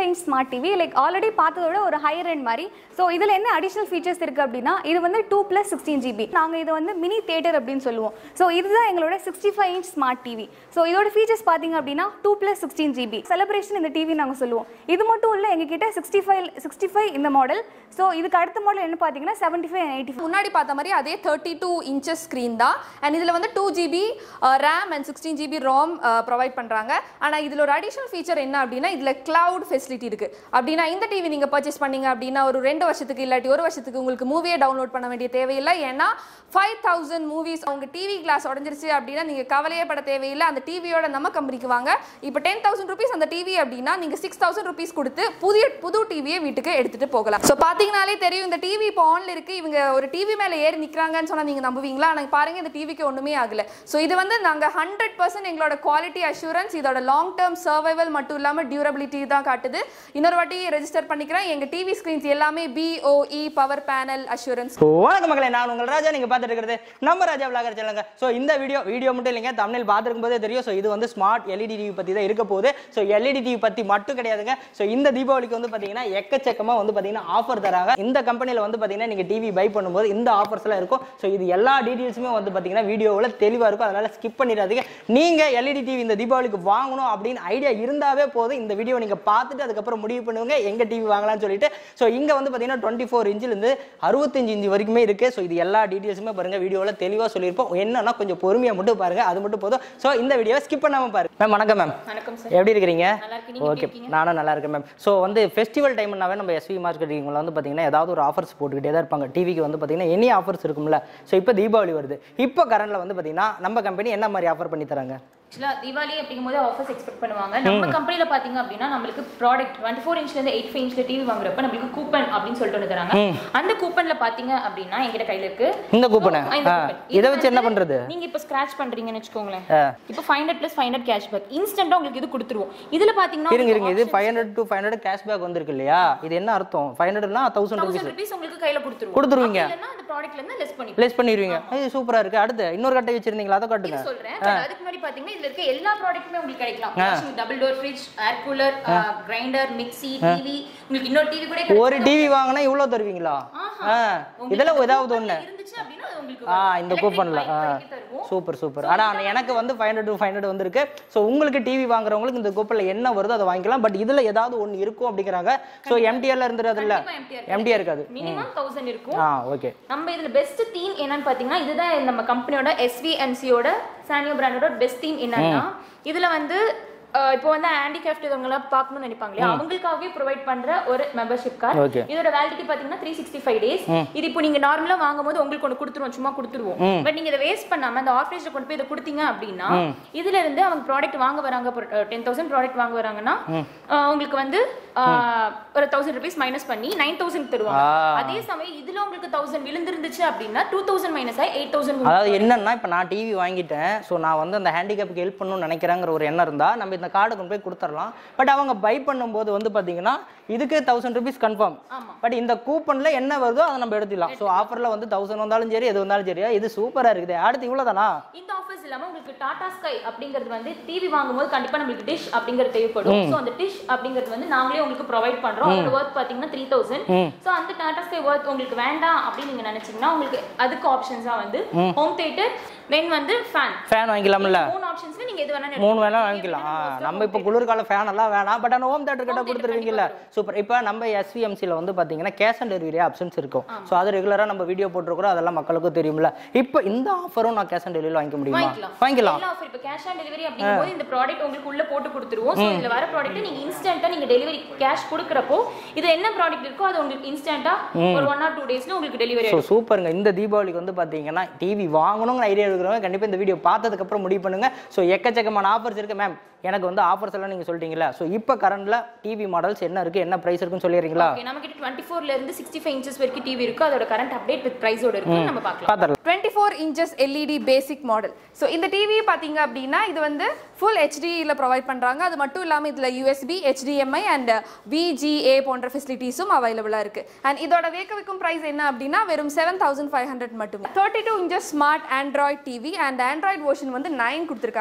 Inch smart TV like already பார்த்ததோட ஒரு higher end மாதிரி ஸோ இதில் என்ன அடிஷனல் ஃபீச்சர்ஸ் இருக்குது அப்படின்னா இது வந்து டூ ப்ளஸ் சிக்ஸ்டீன் ஜிபி நாங்கள் இதை வந்து மினி தேட்டர் அப்படின்னு சொல்லுவோம் ஸோ இதுதான் எங்களோட sixty five inch smart TV so இதோட ஃபீச்சர்ஸ் பார்த்தீங்க அப்படின்னா two plus sixteen GB celebration இந்த டிவி நாங்கள் சொல்லுவோம் இது மட்டும் இல்லை எங்ககிட்ட சிக்ஸ்டி ஃபைவ் சிக்ஸ்டி ஃபைவ் இந்த மாடல் ஸோ இதுக்கு அடுத்த மாடல் என்ன பார்த்தீங்கன்னா செவன்ட்டி ஃபைவ் எயிட்டி முன்னாடி பார்த்த மாதிரி அதே தேர்ட்டி டூ இன்ச்சஸ் ஸ்க்ரீன் தான் அண்ட் இதில் வந்து two GB RAM and sixteen GB ROM provide பண்ணுறாங்க ஆனால் இதில் ஒரு அடிஷனல் ஃபீச்சர் என்ன அப்படின்னா இதில் கிளவுட் ஃபெசிலிட்டி இருக்குது அப்படின்னா இந்த டிவி நீங்கள் பர்ச்சேஸ் பண்ணீங்க அப்படின்னா ஒரு ரெண்டு வருஷத்துக்கு இல்லாட்டி ஒரு வருஷத்துக்கு உங்களுக்கு மூவியே டவுன்லோட் பண்ண வேண்டிய தேவையில்லை ஏன்னா ஃபைவ் தௌசண்ட் மூவிஸ் அவங்க டிவி கிளாஸ் உடஞ்சிருச்சு அப்படின்னா நீங்கள் கவலையே பட தேவையில்லை அந்த டிவியோட நம்ம கம்பெனிக்கு வாங்க இப்போ டென் தௌசண்ட் ருபீஸ் அந்த டிவி அப்படின்னா நீங்கள் சிக்ஸ் தௌசண்ட் ருபீஸ் கொடுத்து புதிய புது டிவியை வீட்டுக்கு எடுத்துகிட்டு போகலாம் ஸோ பார்த்தீங்கனாலே தெரியும் இந்த டிவி இப்போ ஆன்ல இருக்கு இவங்க ஒரு டிவி மேலே ஏறி நிற்கிறாங்கன்னு சொன்னால் நீங்கள் நம்புவீங்களா ஆனால் பாருங்க இந்த டிவிக்கு ஒன்றுமே ஆகல ஸோ இது வந்து நாங்கள் ஹண்ட்ரட் பர்சன்ட் எங்களோட குவாலிட்டி அஷூரன்ஸ் இதோட லாங் டேர்ம் சர்வைவல் மட்டும் இல்லாமல் டியூரபிலிட்டி தான் காட்டுது இன்னொரு வாட்டி ரெஜிஸ்டர் பண்ணிக்கிறேன் எங்கள் டிவி ஸ்க்ரீன்ஸ் எல்லாமே பிஓஇ பவர் பேனல் அஷூரன்ஸ் வணக்கம் மக்களே நான் உங்கள் ராஜா நீங்க பார்த்துட்டு இருக்கிறது நம்ம ராஜா விளாகர் சேனலுங்க ஸோ இந்த வீடியோ வீடியோ மட்டும் இல்லைங்க தமிழில் பார்த்துருக்கும் போதே தெரியும் ஸோ இது வந்து ஸ்மார்ட் எல்இடி டிவி பற்றி தான் இருக்க போகுது ஸோ எல்இடி டிவி பற்றி மட்டும் கிடையாதுங்க ஸோ இந்த தீபாவளிக்கு வந்து பார்த்தீங்கன்னா எக்கச்சக்கமாக வந்து பார்த்தீங்கன்னா ஆஃபர் தராங்க இந்த கம்பெனியில் வந்து பார்த்தீங்கன்னா நீங்கள் டிவி பை பண்ணும்போது இந்த ஆஃபர்ஸ்லாம் இருக்கும் ஸோ இது எல்லா டீட்டெயில்ஸுமே வந்து பார்த்தீங்கன்னா வீடியோவில் தெளிவாக இருக்கும் அதனால ஸ்கிப் பண்ணிடாதீங்க நீங்கள் எல்இடி டிவி இந்த தீபாவளிக்கு வாங்கணும் அப்படின்னு ஐடியா இருந்தாவே போதும் இந்த வீடியோ நீங்கள் பார்த்துட்டு அதுக்கப்புறம் முடிவு பண்ணுவீங்க எங்க டிவி வாங்கலாம்னு சொல்லிட்டு ஸோ இங்கே வந்து பார்த்தீங்கன்னா டுவெண்ட்டி ஃபோர் இன்ச்சிலேருந்து அறுபத்தஞ்சு இன்ச்சு வரைக்குமே இருக்கு ஸோ இது எல்லா டீட்டெயில்ஸுமே பாருங்க வீடியோவில் தெளிவாக சொல்லியிருப்போம் என்னன்னா கொஞ்சம் பொறுமையாக மட்டும் பாருங்க அது மட்டும் போதும் ஸோ இந்த வீடியோவை ஸ்கிப் பண்ணாம பாருங்க மேம் வணக்கம் மேம் வணக்கம் எப்படி இருக்கிறீங்க ஓகே நானும் நல்லா இருக்கேன் மேம் ஸோ வந்து ஃபெஸ்டிவல் டைம்னாவே நம்ம எஸ்வி மார்க்கெட்டிங்ல வந்து பார்த்தீங்கன்னா ஏதாவது ஒரு ஆஃபர்ஸ் போட்டுக்கிட்டே தான் இருப்பாங்க டிவிக்கு வந்து பார்த்தீங்கன்னா எனி ஆஃபர்ஸ் இருக்கும்ல ஸோ இப்போ தீபாவளி வருது இப்போ கரண்ட்ல வந்து பார்த்தீங்கன்னா நம்ம கம்பெனி என்ன மாதிரி ஆஃபர் பண்ணி தராங்க ஆக்சுவலா தீபாவளி அப்படிங்கும் போது ஆஃபர்ஸ் எக்ஸ்பெக்ட் பண்ணுவாங்க நம்ம கம்பெனில பாத்தீங்க அப்படின்னா நம்மளுக்கு ப்ராடக்ட் டுவெண்ட்டி ஃபோர் இன்ச்ல இருந்து எயிட் ஃபைவ் இன்ச்ல டிவி வாங்குறப்ப நம்மளுக்கு கூப்பன் அப்படின்னு சொல்லிட்டு ஒன்று தராங்க அந்த கூப்பன்ல பாத்தீங்க அப்படின்னா எங்கிட்ட கையில இருக்கு இந்த கூப்பனை ஆ, இந்த ஆ coupon. இதை இது வச்சு என்ன வந்து பண்றது நீங்க இப்ப ஸ்கிராச் பண்றீங்கன்னு வச்சுக்கோங்களேன் ஆ. இப்போ five hundred plus five hundred cashback இன்ஸ்டன்டா உங்களுக்கு இது கொடுத்துருவோம் இதுல பாத்தீங்கன்னா இருங்க இருங்க இது five hundred to five hundred cashback வந்திருக்கு இல்லையா இது என்ன அர்த்தம் ஃபைவ் ஹண்ட்ரட்னா தௌசண்ட் ருபீஸ் தௌசண்ட் ருபீஸ் உங்களுக்கு கையில கொடுத்துருவோம் கொடுத்துருவீங்க. அப்படி இல்லைன்னா அந்த ப்ராடக்ட்ல இருந்து லெஸ் பண்ணி ப்ளேஸ் பண்ணிடுவீங்க இது சூப்பரா இருக்கு அடுத்து இன்னொரு கட்டை வச்சிருந்தீங்களா அதை காட்டுங்க சொல்றேன் but அதுக்கு முன்னாடி பாத்தீங்கன்னா இதுல இருக்க எல்லா ப்ராடக்ட்டுமே உங்களுக்கு கிடைக்கலாம் double door fridge air cooler grinder mixie TV உங்களுக்கு இன்னொரு டிவி கூட கிடைக்கும். ஒரு டிவி வாங்கினா இவ்வளோ தருவீங்களா ஆ இதெல்லாம் ஏதாவது ஒண்ணு இருந்துச்சு அப்படின்னா அது உங்களுக்கு ஆ வரும். இந்த Electric கூப்பன்ல bike ஆ வரைக்கும் தருவோம். சூப்பர் சூப்பர் ஆனா எனக்கு வந்து five hundred to five hundred வந்திருக்கு ஸோ உங்களுக்கு டிவி வாங்குறவங்களுக்கு இந்த கூப்பன்ல என்ன வருதோ அதை வாங்கிக்கலாம் பட் இதுல ஏதாவது ஒண்ணு இருக்கும் அப்படிங்கிறாங்க ஸோ எம்டிஆர்ல இருந்துறது இல்ல கண்டிப்பா empty ஆ இருக்காது. எம்டிஆர் இருக்காது மினிமம் தௌசண்ட் இருக்கும் ஆ ஓகே நம்ம இதுல பெஸ்ட் தீம் என்னன்னு பாத்தீங்கன்னா இதுதான் நம்ம கம்பெனியோட எஸ்விஎன்சியோட சானியோ பிராண்டோட பெஸ்ட் தீம் என்னன்னா இதுல வந்து அஹ், இப்போ வந்து ஹேண்டிகிராஃப்ட் இவங்கெல்லாம் பார்க்கணும்னு நினைப்பாங்க இல்லையா அவங்களுக்காகவே ப்ரொவைட் பண்ற ஒரு மெம்பர்ஷிப் கார்டு Okay. இதோட வேலிடிட்டி பாத்தீங்கன்னா த்ரீ சிக்ஸ்டி ஃபைவ் டேஸ் இது இப்போ நீங்க நார்மலா வாங்கும்போது உங்களுக்கு ஒன்று கொடுத்துருவோம் சும்மா கொடுத்துருவோம் பட் நீங்க இதை வேஸ்ட் பண்ணாம அந்த ஆர்ஃபனேஜ்ல கொண்டு போய் இதை கொடுத்தீங்க அப்படின்னா இதுல இருந்து அவங்க ப்ராடக்ட் வாங்க வராங்க டென் தௌசண்ட் ப்ராடக்ட் வாங்க வராங்கன்னா அஹ், உங்களுக்கு வந்து அஹ், ஒரு தௌசண்ட் ருபீஸ் மைனஸ் பண்ணி நைன் தௌசண்ட் தருவாங்க ஆ. அதே சமயம் இதுல உங்களுக்கு தௌசண்ட் விழுந்திருந்துச்சு அப்படின்னா டூ தௌசண்ட் மைனஸ் ஆகி எயிட் தௌசண்ட் அதாவது என்னன்னா இப்போ நான் டிவி வாங்கிட்டேன் ஸோ நான் வந்து அந்த ஹேண்டிகேப்புக்கு ஹெல்ப் பண்ணணும்னு நினைக்கிறேங்கிற ஒரு எண்ணம் இருந்தால் நம்ம இந்த கார்டை கொண்டு போய் கொடுத்துடலாம் பட் அவங்க பை பண்ணும்போது வந்து பார்த்தீங்கன்னா இதுக்கு தௌசண்ட் ருபீஸ் கன்ஃபார்ம் ஆமா. பட் இந்த கூப்பனில் என்ன வருதோ அதை நம்ம எடுத்துக்கலாம் ஸோ ஆஃபரில் வந்து தௌசண்ட் வந்தாலும் சரி எது வந்தாலும் சரி இது சூப்பராக இருக்குது அடுத்து இவ்வளோ தானா இந்த ஆஃபர்ஸ் இல்லாம உங்களுக்கு டாடா ஸ்கை அப்படிங்கிறது வந்து டிவி வாங்கும்போது கண்டிப்பா நம்மளுக்கு டிஷ் அப்படிங்கிறது தேவைப்படும் சோ அந்த டிஷ் அப்படிங்கிறது வந்து நாங்களே உங்களுக்கு ப்ரொவைட் பண்றோம் அதோட ஒர்த் பாத்தீங்கன்னா த்ரீ தௌசண்ட் சோ அந்த டாடா ஸ்கை ஒர்த் உங்களுக்கு வேண்டாம் அப்படின்னு நீங்க நினைச்சீங்கன்னா உங்களுக்கு அதுக்கு ஆப்ஷன்ஸா வந்து ஹோம் தியேட்டர் தென் வந்து ஃபேன் ஃபேன் வாங்கிக்கலாம்ல மூணு ஆப்ஷன்ஸ்ல நீங்க எது வேணா மூணு வேணா வாங்கிக்கலாம் ஆ, நம்ம இப்போ குளிர்கால ஃபேன் எல்லாம் வேணாம் பட் ஆனால் ஹோம் தேட்டர் கிட்ட கொடுத்துருவீங்கல்ல சூப்பர் இப்போ நம்ம எஸ்விஎம்சியில் வந்து பார்த்தீங்கன்னா கேஷ் ஆன் டெலிவரி ஆப்ஷன்ஸ் இருக்கும் ஸோ அது ரெகுலராக நம்ம வீடியோ போட்டிருக்கிறோம் அதெல்லாம் மக்களுக்கும் தெரியும்ல இப்போ இந்த ஆஃபரும் நான் கேஷ் ஆன் டெலிவரி வாங்கிக்க முடியுமா வாங்கிக்கலாம் வாங்கிக்கலாம் எல்லா ஆஃபர் இப்போ கேஷ் ஆன் டெலிவரி அப்படிங்கும்போது இந்த ப்ராடக்ட் உங்களுக்கு உள்ள போட்டு கொடுத்துருவோம் ஸோ இதுல வர ப்ராடக்ட் நீங்க இன்ஸ்டன்ட்டா நீங்க டெலிவரி கேஷ் கொடுக்குறப்போ இது என்ன ப்ராடக்ட் இருக்கோ அது உங்களுக்கு இன்ஸ்டன்ட்டா ஒரு ஒன் ஆர் டூ டேஸ்ல உங்களுக்கு டெலிவரி ஸோ சூப்பருங்க இந்த தீபாவளிக்கு வந்து பார்த்தீங்கன்னா டிவி வாங்கணுங்கிற ஐடியா இருக்கிறவங்க கண்டிப்பாக இந்த வீடியோ பார்த்ததுக்கப்புறம் முடிவு பண்ணுங்க ஸோ எக்கச்சக்கமான ஆஃபர்ஸ் இருக்கு மேம் எனக்கு வந்து ஆஃபர்ஸ் எல்லாம் நீங்கள் சொல்லிட்டீங்களா ஸோ இப்போ கரண்ட்ல டிவி மாடல்ஸ் என்ன இருக்கு என்ன ப்ரைஸ் இருக்குன்னு சொல்லிடுறீங்களா ஓகே நம்ம கிட்ட டுவெண்ட்டி ஃபோர்ல இருந்து சிக்ஸ்டி ஃபைவ் இன்ச்சஸ் வரைக்கும் டிவி இருக்கு அதோட கரண்ட் அப்டேட் வித் பிரைஸோட இருக்கு நம்ம பார்க்கலாம் பார்த்துடலாம் twenty four inches LED basic model so இந்த டிவி பார்த்தீங்க அப்படின்னா இது வந்து ஃபுல் ஹெச்டியில் ப்ரொவைட் பண்ணுறாங்க அது மட்டும் இல்லாமல் இதில் யூஎஸ்பி ஹெச்டிஎம்ஐ அண்ட் விஜிஏ போன்ற ஃபெசிலிட்டிஸும் அவைலபிளாக இருக்குது அண்ட் இதோட வேக்க வைக்கும் ப்ரைஸ் என்ன அப்படின்னா வெறும் செவன் தௌசண்ட் ஃபைவ் ஹண்ட்ரட் மட்டுமே thirty two inches smart Android TV and Android version வந்து நைன் கொடுத்துருக்காங்க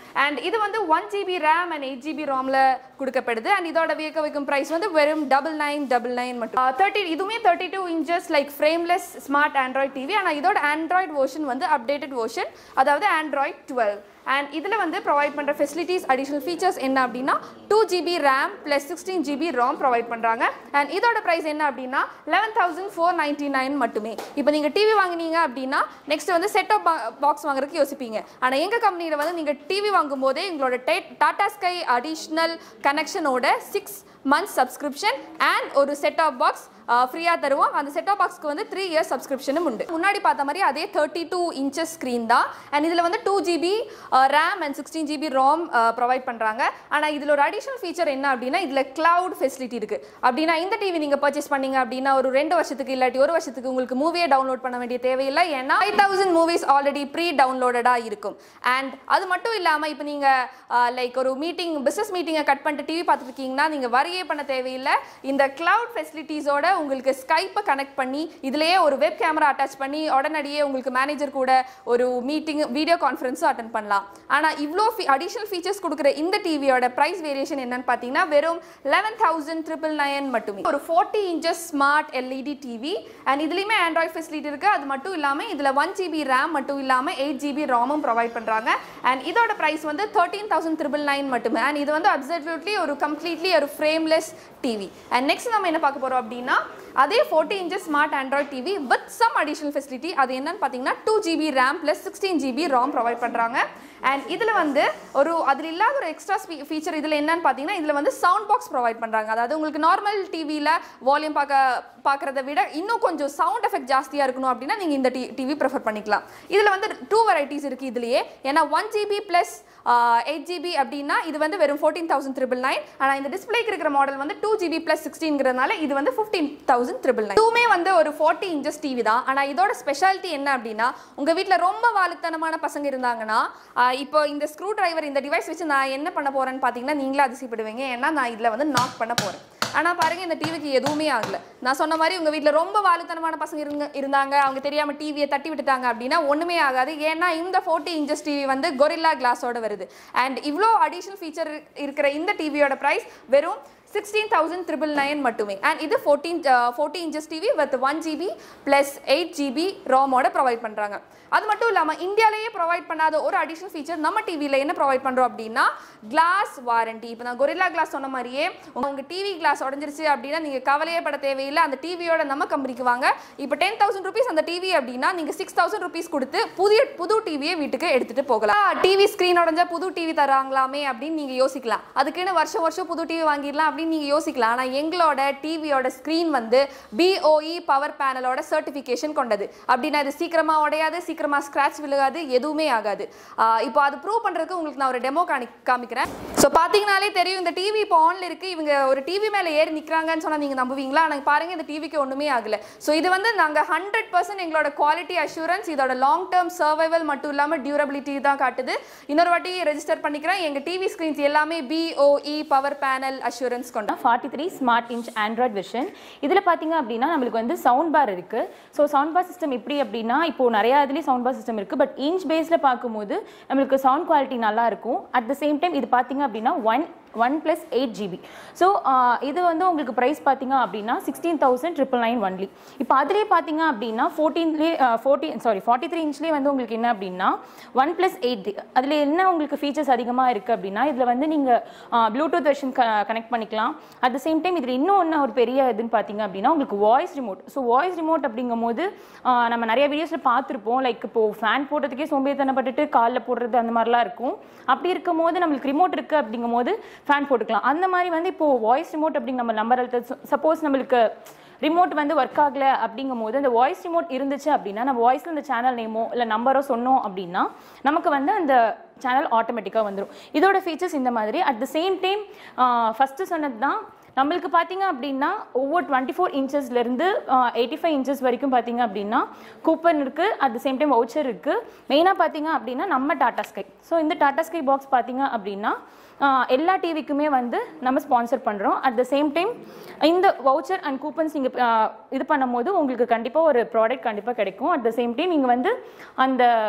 அண்ட் இது வந்து one GB RAM and eight GB ராம்ல கொடுக்கப்படுது அண்ட் இதோட வியக்க வைக்கும் பிரைஸ் வந்து வெறும் டபுள் நைன் டபுள் நைன் மட்டும் தேர்ட்டி இதுவுமே thirty two inches like frameless smart Android TV ஆனால் இதோட ஆண்ட்ராய்ட் வெர்ஷன் வந்து அப்டேட்டட் வெர்ஷன் அதாவது ஆண்ட்ராய்ட் டுவெல் அண்ட் இதில் வந்து ப்ரொவைட் பண்ணுற ஃபெசிலிட்டிஸ் அடிஷனல் ஃபீச்சர்ஸ் என்ன அப்படின்னா two GB RAM plus sixteen GB RAM provide பண்ணுறாங்க அண்ட் இதோட ப்ரைஸ் என்ன அப்படின்னா eleven thousand four ninety nine மட்டுமே இப்போ நீங்கள் டிவி வாங்குனீங்க அப்படின்னா நெக்ஸ்ட் வந்து செட் ஆஃப் பாக்ஸ் வாங்குறதுக்கு யோசிப்பீங்க ஆனால் எங்கள் கம்பெனியில் வந்து நீங்கள் டிவி வாங்கும்போதே எங்களோட டாடா ஸ்கை அடிஷ்னல் கனெக்ஷனோட சிக்ஸ் மந்த்ஸ் சப்ஸ்கிரிப்ஷன் அண்ட் ஒரு செட் ஆஃப் பாக்ஸ் ஃப்ரீயாக தருவோம் அந்த செட் ஆஃப் பாக்ஸ்க்கு வந்து த்ரீ இயர்ஸ் சப்ஸ்கிரிப்ஷனும் உண்டு முன்னாடி பார்த்த மாதிரி அதே தேர்ட்டி டூ இன்ச்சஸ் ஸ்க்ரீன் தான் அண்ட் இதில் வந்து two GB RAM and sixteen GB ROM provide பண்ணுறாங்க ஆனால் இதில் ஒரு அடிஷனல் ஃபீச்சர் என்ன அப்படின்னா இதில் கிளவுட் ஃபெசிலிட்டி இருக்குது அப்படின்னா இந்த டிவி நீங்கள் பர்ச்சேஸ் பண்ணீங்க அப்படின்னா ஒரு ரெண்டு வருஷத்துக்கு இல்லாட்டி ஒரு வருஷத்துக்கு உங்களுக்கு மூவியே டவுன்லோட் பண்ண வேண்டிய தேவையில்லை ஏன்னா five thousand movies already pre டவுன்லோடடாக இருக்கும் அண்ட் அது மட்டும் இல்லாமல் இப்போ நீங்கள் லைக் ஒரு மீட்டிங் பிஸ்னஸ் மீட்டிங்கை கட் பண்ணிட்டு டிவி பார்த்துட்டு இருக்கீங்கன்னா நீங்கள் வரியே பண்ண தேவையில்லை இந்த கிளவுட் ஃபெசிலிட்டிஸோட உங்களுக்கு ஸ்கைப்பை கனெக்ட் பண்ணி இதுலயே ஒரு வெப் கேமரா அட்டாச் பண்ணி உடனடியே உங்களுக்கு மேனேஜர் கூட ஒரு மீட்டிங் வீடியோ கான்ஃபரன்ஸும் அட்டன் பண்ணலாம் ஆனால் இவ்வளோ அடிஷனல் ஃபீச்சர்ஸ் கொடுக்குற இந்த டிவியோட ப்ரைஸ் வேரியேஷன் என்னன்னு பார்த்தீங்கன்னா வெறும் லெவன் தௌசண்ட் ட்ரிபிள் நைன் மட்டுமே ஒரு forty inches smart LED TV and இதுலேயுமே ஆண்ட்ராய்ட் ஃபெசிலிட்டி இருக்குது அது மட்டும் இல்லாமல் இதில் ஒன் ஜிபி ரேம் மட்டும் இல்லாமல் எயிட் ஜிபி ராமும் ப்ரொவைட் பண்ணுறாங்க அண்ட் இதோட ப்ரைஸ் வந்து தேர்ட்டீன் தௌசண்ட் ட்ரிபிள் நைன் மட்டுமே அண்ட் இது வந்து அப்சர்வ்யூட்லி ஒரு கம்ப்ளீட்லி ஒரு ஃப்ரேம்லெஸ் டிவி அண்ட் நெக்ஸ்ட் நம்ம என்ன பார்க்க போகிறோம் அப்படின்னா அதே forty inches smart Android TV with some additional facility அது என்னன்னு பார்த்தீங்கன்னா two GB RAM plus sixteen GB RAM provide பண்ணுறாங்க அண்ட் இதில் வந்து ஒரு அதில் இல்லாத ஒரு எக்ஸ்ட்ரா ஃபீச்சர் இதில் என்னன்னு பார்த்தீங்கன்னா இதில் வந்து சவுண்ட் பாக்ஸ் ப்ரொவைட் பண்ணுறாங்க அதாவது உங்களுக்கு நார்மல் டிவியில் வால்யூம் பார்க்க பார்க்குறத விட இன்னும் கொஞ்சம் சவுண்ட் எஃபெக்ட் ஜாஸ்தியாக இருக்கணும் அப்படின்னா நீங்கள் இந்த டி டிவி ப்ரிஃபர் பண்ணிக்கலாம் இதில் வந்து டூ வெரைட்டிஸ் இருக்குது இதுலேயே ஏன்னா one GB plus eight GB அப்படின்னா இது வந்து வெறும் ஃபோர்டீன் தௌசண்ட் த்ரிபிள் நைன் ஆனால் இந்த டிஸ்பிளேக்கு இருக்கிற மாடல் வந்து டூ ஜிபி ப்ளஸ் சிக்ஸ்டீன்ங்கிறதுனால இது வந்து ஃபிஃப்டீன் தௌசண்ட் த்ரிபிள் நைன் டூமே வந்து ஒரு ஃபார்ட்டி இன்ச்சஸ் டிவி தான் ஆனால் இதோட ஸ்பெஷாலிட்டி என்ன அப்படின்னா உங்கள் வீட்டில் ரொம்ப வாலுத்தனமான பசங்க இருந்தாங்கன்னா ஆஹ் இப்போ இந்த ஸ்க்ரூ டிரைவர் இந்த டிவைஸ் வச்சு நான் என்ன பண்ண போறேன்னு பார்த்தீங்கன்னா நீங்களே அதிசயப்படுவீங்க ஏன்னா நான் இதில் வந்து நாக் பண்ண போகிறேன் ஆனால் பாருங்க இந்த டிவிக்கு எதுவுமே ஆகல நான் சொன்ன மாதிரி உங்கள் வீட்டில் ரொம்ப வாலுத்தனமான பசங்க இருங்க இருந்தாங்க அவங்க தெரியாமல் டிவியை தட்டி விட்டுட்டாங்க அப்படின்னா ஒன்றுமே ஆகாது ஏன்னா இந்த ஃபோர்ட்டி இன்ச்சஸ் டிவி வந்து கொரில்லா கிளாஸோட வருது அண்ட் இவ்வளோ அடிஷனல் ஃபீச்சர் இருக்கிற இந்த டிவியோட ப்ரைஸ் வெறும் சிக்ஸ்டீன் தௌசண்ட் ட்ரிபிள் நைன் மட்டுமே அண்ட் இது fourteen forty inches TV with one GB plus eight GB ரோமோட ப்ரொவைட் பண்ணுறாங்க அது மட்டும் இல்லாமல் இந்தியாவிலேயே ப்ரொவைட் பண்ணாத ஒரு அடிஷனல் ஃபீச்சர் நம்ம டிவியில் என்ன ப்ரொவைட் பண்ணுறோம் அப்படின்னா கிளாஸ் வாரண்டி இப்போ நான் கொரில்லா கிளாஸ் சொன்ன மாதிரியே உங்கள் டிவி கிளாஸ் உடஞ்சிருச்சு அப்படின்னா நீங்கள் கவலையே பட தேவையில்லை அந்த டிவியோட நம்ம கம்பெனிக்கு வாங்க இப்போ டென் தௌசண்ட் ருபீஸ் அந்த டிவி அப்படின்னா நீங்கள் சிக்ஸ் தௌசண்ட் ருபீஸ் கொடுத்து புதிய புது டிவியை வீட்டுக்கு எடுத்துகிட்டு போகலாம் டிவி ஸ்க்ரீன் உடஞ்சா புது டிவி தராங்களாமே அப்படின்னு நீங்கள் யோசிக்கலாம் அதுக்குன்னு வருஷம் வருஷம் புது டிவி வாங்கிடலாம் அப்படின்னு நீங்கள் யோசிக்கலாம் ஆனால் எங்களோட டிவியோட ஸ்க்ரீன் வந்து பிஓஇ பவர் பேனலோட சர்டிஃபிகேஷன் கொண்டது அப்படின்னா இது சீக்கிரமாக உடையாது சீக்கிரமாக ஸ்க்ராட்ச் விழுகாது எதுவுமே ஆகாது ஆஹ் இப்போ அது ப்ரூவ் பண்ணுறதுக்கு உங்களுக்கு நான் ஒரு டெமோ காமி காமிக்கிறேன் ஸோ பார்த்தீங்கனாலே தெரியும் இந்த டிவி இப்போ ஆன்ல இருக்கு இவங்க ஒரு டிவி மேலே ஏறி நிற்கிறாங்கன்னு சொன்னால் நீங்கள் நம்புவீங்களா ஆனால் பாருங்க இந்த டிவிக்கு ஒன்றுமே ஆகல ஸோ இது வந்து நாங்கள் ஹண்ட்ரட் பர்சன்ட் எங்களோட குவாலிட்டி அஷூரன்ஸ் இதோட லாங் டேர்ம் சர்வைவல் மட்டும் இல்லாமல் டியூரபிலிட்டி தான் காட்டுது இன்னொரு வாட்டி ரெஜிஸ்டர் பண்ணிக்கிறேன் எங்கள் டிவி ஸ்க்ரீன்ஸ் எல்லாமே பிஓஇ பவர் பேனல் அஷூரன்ஸ் கொண்ட forty three smart inch Android vision இதில் பார்த்தீங்க அப்படின்னா நம்மளுக்கு வந்து சவுண்ட் பார் இருக்கு ஸோ சவுண்ட் பார் சிஸ்டம் எப்படி அப்படின்னா இப்போ நிறைய இதுலேயும் சவுண்ட் பார் சிஸ்டம் இருக்கு பட் இன்ச் பேஸில் பார்க்கும்போது நம்மளுக்கு சவுண்ட் குவாலிட்டி நல்லா இருக்கும் அட் த சேம் டைம் இது பார்த்தீங்க அப்படின்னா one one plus eight GB so இது வந்து உங்களுக்கு ப்ரைஸ் பார்த்தீங்க அப்படின்னா sixteen thousand triple nine only இப்போ அதிலே பார்த்தீங்க அப்படின்னா ஃபோர்டீன்லேயே ஃபோர்டீன் சாரி ஃபார்ட்டி த்ரீ இன்ச்லேயே வந்து உங்களுக்கு என்ன அப்படின்னா ஒன் ப்ளஸ் எயிட் அதில் என்ன உங்களுக்கு ஃபீச்சர்ஸ் அதிகமாக இருக்குது அப்படின்னா இதில் வந்து நீங்கள் ப்ளூடூத் வெர்ஷன் கனெக்ட் பண்ணிக்கலாம் அட் த சேம் டைம் இதில் இன்னும் ஒன்று ஒரு பெரிய இதுன்னு பார்த்தீங்க அப்படின்னா உங்களுக்கு voice remote so voice remote அப்படிங்கும் போது ஆஹ் நம்ம நிறைய வீடியோஸில் பார்த்துருப்போம் லைக் இப்போ ஃபேன் போடுறதுக்கே சோம்பேறித்தனப்பட்டுட்டு காலில் போடுறது அந்த மாதிரிலாம் இருக்கும் அப்படி இருக்கும் போது நம்மளுக்கு ரிமோட் இருக்குது அப்படிங்கும் போது ஃபேன் போட்டுக்கலாம் அந்த மாதிரி வந்து இப்போ வாய்ஸ் ரிமோட் அப்படிங்க நம்ம நம்பர் சப்போஸ் நம்மளுக்கு ரிமோட் வந்து ஒர்க் ஆகல அப்படிங்கும் போது அந்த வாய்ஸ் ரிமோட் இருந்துச்சு அப்படின்னா நம்ம வாய்ஸில் இந்த சேனல் நேமோ இல்லை நம்பரோ சொன்னோம் அப்படின்னா நமக்கு வந்து அந்த சேனல் ஆட்டோமேட்டிக்காக வந்துடும் இதோட ஃபீச்சர்ஸ் இந்த மாதிரி at the same time first சொன்னது தான் நம்மளுக்கு பார்த்தீங்க அப்படின்னா ஒவ்வொரு டுவெண்ட்டி ஃபோர் இன்ச்சஸ்லேருந்து எயிட்டி ஃபைவ் இன்ச்சஸ் வரைக்கும் பார்த்தீங்க அப்படின்னா கூப்பன் இருக்குது at the same time voucher இருக்குது மெயினாக பார்த்தீங்க அப்படின்னா நம்ம டாடா ஸ்கை ஸோ இந்த டாடா ஸ்கை பாக்ஸ் பார்த்தீங்க அப்படின்னா ஆஹ் எல்லா டிவிக்குமே வந்து நம்ம ஸ்பான்சர் பண்ணுறோம் அட் த சேம் டைம் இந்த வவுச்சர் அண்ட் கூப்பன்ஸ் நீங்கள் இது பண்ணும்போது உங்களுக்கு கண்டிப்பாக ஒரு ப்ராடக்ட் கண்டிப்பாக கிடைக்கும் அட் த சேம் டைம் நீங்கள் வந்து அந்த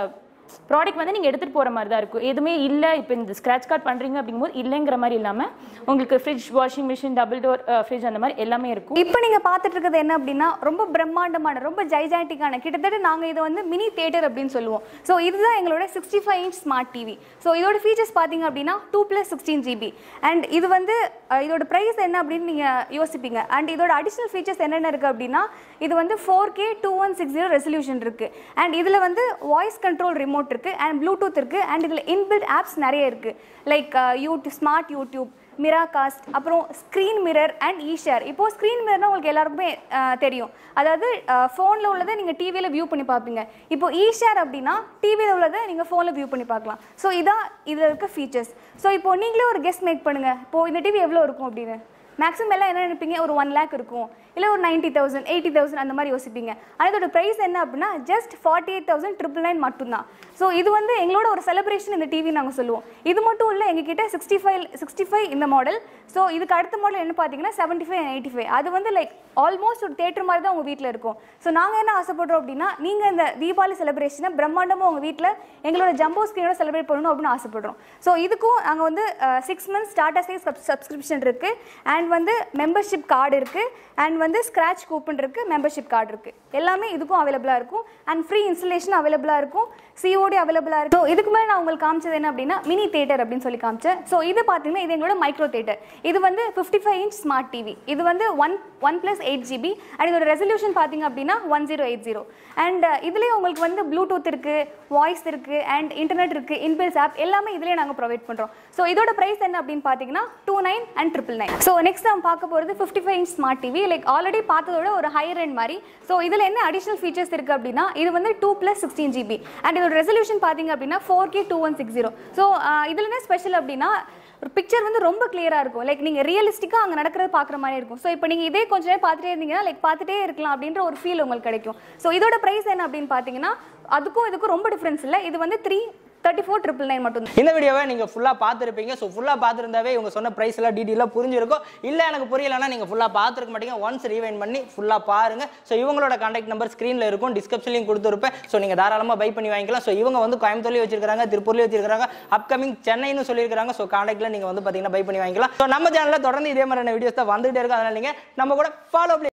ப்ராடக்ட் வந்து நீங்க எடுத்துட்டு போற மாதிரி தான் இருக்கும் எதுவுமே இல்ல இப்போ இந்த ஸ்கிராச் கார்டு பண்றீங்க அப்படிங்கும்போது இல்லைங்கிற மாதிரி இல்லாம உங்களுக்கு fridge washing machine double door fridge அந்த மாதிரி எல்லாமே இருக்கும் இப்போ நீங்க பார்த்துட்டு இருக்கிறது என்ன அப்படின்னா ரொம்ப பிரம்மாண்டமான ரொம்ப ஜைஜாண்டிக்கான கிட்டத்தட்ட நாங்க இதை வந்து மினி தியேட்டர் அப்படின்னு சொல்லுவோம் ஸோ இதுதான் எங்களோட sixty five inch smart TV so இதோட ஃபீச்சர்ஸ் பார்த்தீங்க அப்படின்னா two plus sixteen GB and இது வந்து அஹ், இதோட ப்ரைஸ் என்ன அப்படின்னு நீங்க யோசிப்பீங்க அண்ட் இதோட அடிஷனல் ஃபீச்சர்ஸ் என்னென்ன இருக்கு அப்படின்னா இது வந்து four K two one six zero resolution இருக்கு அண்ட் இதுல வந்து வாய்ஸ் கண்ட்ரோல் ரிமோட் இருக்கு அண்ட் ப்ளூடூத் இருக்கு அண்ட் இதுல இன்பில்ட் ஆப்ஸ் நிறைய இருக்கு like YouTube smart YouTube Miracast அப்புறம் ஸ்க்ரீன் மிரர் அண்ட் ஈஷேர் இப்போ ஸ்க்ரீன் மிரர்னா உங்களுக்கு எல்லாருக்குமே அஹ், தெரியும் அதாவது ஃபோனில் உள்ளதை நீங்கள் டிவியில் வியூ பண்ணி பார்ப்பீங்க இப்போ ஈஷேர் அப்படின்னா டிவியில் உள்ளதை நீங்கள் ஃபோனில் வியூ பண்ணி பார்க்கலாம் ஸோ இதான் இதில் இருக்க ஃபீச்சர்ஸ் ஸோ இப்போ நீங்களே ஒரு கெஸ்ட் மேக் பண்ணுங்க இப்போ இந்த டிவி எவ்வளோ இருக்கும் அப்படின்னு மேக்ஸிமம் எல்லாம் என்ன நினைப்பீங்க ஒரு ஒன் லேக் இருக்கும் இல்லை ஒரு நைன்ட்டி தௌசண்ட் எயிட்டி தௌசண்ட் அந்த மாதிரி யோசிப்பீங்க ஆனால் இதோட ப்ரைஸ் என்ன அப்படின்னா just forty eight thousand triple nine மட்டும்தான் ஸோ இது வந்து எங்களோட ஒரு செலிப்ரேஷன் இந்த டிவி நாங்கள் சொல்லுவோம் இது மட்டும் இல்லை எங்ககிட்ட சிக்ஸ்டி ஃபைவ் சிக்ஸ்டி ஃபைவ் இந்த மாடல் ஸோ இதுக்கு அடுத்த மாடல் என்ன பார்த்தீங்கன்னா seventy five and eighty five அது வந்து லைக் ஆல்மோஸ்ட் ஒரு தேட்டர் மாதிரி தான் உங்கள் வீட்டில் இருக்கும் ஸோ நாங்கள் என்ன ஆசைப்படுறோம் அப்படின்னா நீங்கள் இந்த தீபாவளி செலிப்ரேஷனை பிரம்மாண்டமாக உங்கள் வீட்டில் எங்களோட ஜம்போ ஸ்க்ரீனோட செலிப்ரேட் பண்ணணும் அப்படின்னு ஆசைப்படுறோம் ஸோ இதுக்கும் நாங்கள் வந்து six months Tata Sky subscription இருக்குது அண்ட் வந்து மெம்பர்ஷிப் கார்டு இருக்குது அண்ட் வந்து ஸ்க்ராட்ச் கூப்பன் இருக்குது மெம்பர்ஷிப் கார்டு இருக்குது எல்லாமே இதுக்கும் அவைலபிளாக இருக்கும் அண்ட் ஃப்ரீ இன்ஸ்டலேஷன் அவைலபிளாக இருக்கும் சிஓடி அவைலபிளாக இருக்கும் ஸோ இதுக்கு மேலே நான் உங்களுக்கு காமிச்சது என்ன அப்படின்னா மினி தேட்டர் அப்படின்னு சொல்லி காமிச்சேன் ஸோ இது பார்த்தீங்கன்னா இது எங்களோட மைக்ரோ தேட்டர் இது வந்து fifty five inch smart TV இது வந்து one one plus eight GB and இதோட ரெசல்யூஷன் பார்த்தீங்க அப்படின்னா one zero eight zero and இதுலேயே உங்களுக்கு வந்து ப்ளூடூத் இருக்குது வாய்ஸ் இருக்குது அண்ட் இன்டர்நெட் இருக்குது இன்பில்ஸ் ஆப் எல்லாமே இதுலேயே நாங்கள் ப்ரொவைட் பண்ணுறோம் ஸோ இதோட ப்ரைஸ் என்ன அப்படின்னு பார்த்தீங்கன்னா two nine and triple nine so next நம்ம பார்க்க போகிறது fifty five inch smart TV like already பார்த்ததோட ஒரு ஹையர் end மாதிரி ஸோ இதில் என்ன அடிஷனல் ஃபீச்சர்ஸ் இருக்குது அப்படின்னா இது வந்து two plus sixteen GB and இதோட ரெசல்யூஷன் பார்த்தீங்க அப்படின்னா four K two one six zero so இதில் என்ன ஸ்பெஷல் அப்படின்னா ஒரு பிக்சர் வந்து ரொம்ப கிளியராக இருக்கும் லைக் நீங்கள் ரியலிஸ்டிக்காக அங்கே நடக்கிறது பார்க்குற மாதிரி இருக்கும் ஸோ இப்போ நீங்கள் இதே கொஞ்ச நேரம் பார்த்துட்டே இருந்தீங்கன்னா லைக் பார்த்துட்டே இருக்கலாம் அப்படின்ற ஒரு ஃபீல் உங்களுக்கு கிடைக்கும் ஸோ இதோட ப்ரைஸ் என்ன அப்படின்னு பார்த்தீங்கன்னா அதுக்கும் இதுக்கும் ரொம்ப டிஃப்ரென்ஸ் இல்லை இது வந்து three thirty four triple nine மட்டும் இந்த வீடியோவை நீங்க ஃபுல்லா பார்த்துருப்பீங்க ஸோ ஃபுல்லா பார்த்துருந்தாவே இவங்க சொன்ன பிரைஸ் எல்லாம் டீட்டெயிலாக புரிஞ்சிருக்கும் இல்ல எனக்கு புரியலன்னா நீங்க ஃபுல்லா பார்த்துருக்க மாட்டீங்க ஒன்ஸ் ரீவைன் பண்ணி ஃபுல்லா பாருங்க ஸோ இவங்களோட கான்டாக்ட் நம்பர் ஸ்க்ரீன்ல இருக்கும் டிஸ்கிரிப்ஷன்லையும் கொடுத்துருப்பேன் ஸோ நீங்க தாராளமா பை பண்ணி வாங்கிக்கலாம் ஸோ இவங்க வந்து கோயம்புத்தூர்லயும் வச்சிருக்காங்க திருப்பூர்லயும் வச்சிருக்காங்க அப்கமிங் சென்னைன்னு சொல்லியிருக்காங்க ஸோ கான்டாக்ட்ல நீங்க வந்து பாத்தீங்கன்னா பை பண்ணி வாங்கிக்கலாம் ஸோ நம்ம சேனல்ல தொடர்ந்து இதே மாதிரியான வீடியோஸ் தான் வந்துகிட்டே இருக்கும் அதனால நீங்க நம்ம கூட ஃபாலோ